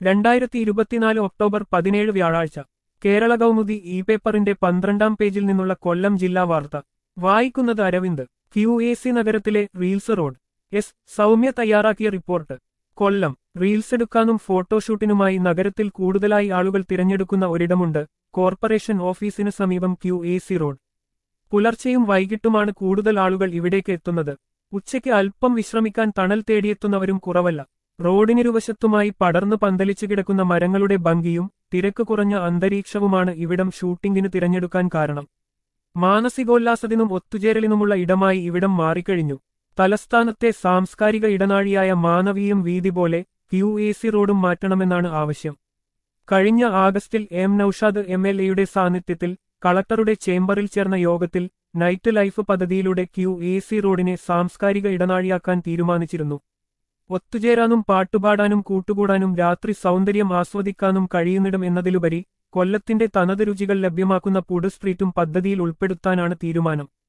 രണ്ടായിരത്തി ഇരുപത്തിനാല് ഒക്ടോബർ പതിനേഴ് വ്യാഴാഴ്ച കേരള കൗമുദി ഇ പേപ്പറിന്റെ പന്ത്രണ്ടാം പേജിൽ നിന്നുള്ള കൊല്ലം ജില്ലാ വാർത്ത വായിക്കുന്നത് അരവിന്ദ് ക്യു എ സി നഗരത്തിലെ റീൽസ് റോഡ് എസ് സൗമ്യ തയ്യാറാക്കിയ റിപ്പോർട്ട് കൊല്ലം റീൽസ് എടുക്കാനും ഫോട്ടോഷൂട്ടിനുമായി നഗരത്തിൽ കൂടുതലായി ആളുകൾ തിരഞ്ഞെടുക്കുന്ന ഒരിടമുണ്ട് കോർപ്പറേഷൻ ഓഫീസിന് സമീപം ക്യു എ സി റോഡ് പുലർച്ചെയും വൈകിട്ടുമാണ് കൂടുതൽ ആളുകൾ ഇവിടേക്ക് എത്തുന്നത് ഉച്ചയ്ക്ക് അല്പം വിശ്രമിക്കാൻ തണൽ തേടിയെത്തുന്നവരും കുറവല്ല റോഡിനിരുവശത്തുമായി പടർന്നു പന്തലിച്ചു കിടക്കുന്ന മരങ്ങളുടെ ഭംഗിയും തിരക്ക് കുറഞ്ഞ അന്തരീക്ഷവുമാണ് ഇവിടം ഷൂട്ടിംഗിന് തിരഞ്ഞെടുക്കാൻ കാരണം മാനസികോല്ലാസത്തിനും ഒത്തുചേരലിനുമുള്ള ഇടമായി ഇവിടം മാറിക്കഴിഞ്ഞു തലസ്ഥാനത്തെ സാംസ്കാരിക ഇടനാഴിയായ മാനവീയം വീതി പോലെ ക്യു എ സി റോഡും മാറ്റണമെന്നാണ് ആവശ്യം കഴിഞ്ഞ ആഗസ്റ്റിൽ എം നൌഷാദ് എം എൽ എയുടെ സാന്നിധ്യത്തിൽ കളക്ടറുടെ ചേംബറിൽ ചേർന്ന യോഗത്തിൽ നൈറ്റ് ലൈഫ് പദ്ധതിയിലൂടെ ക്യു എ സി റോഡിനെ സാംസ്കാരിക ഇടനാഴിയാക്കാൻ തീരുമാനിച്ചിരുന്നു ഒത്തുചേരാനും പാട്ടുപാടാനും കൂട്ടുകൂടാനും രാത്രി സൗന്ദര്യം ആസ്വദിക്കാനും കഴിയുന്നിടം എന്നതിലുപരി കൊല്ലത്തിന്റെ തനത് രുചികൾ ലഭ്യമാക്കുന്ന പുഡ് സ്ട്രീറ്റും പദ്ധതിയിൽ ഉൾപ്പെടുത്താനാണ് തീരുമാനം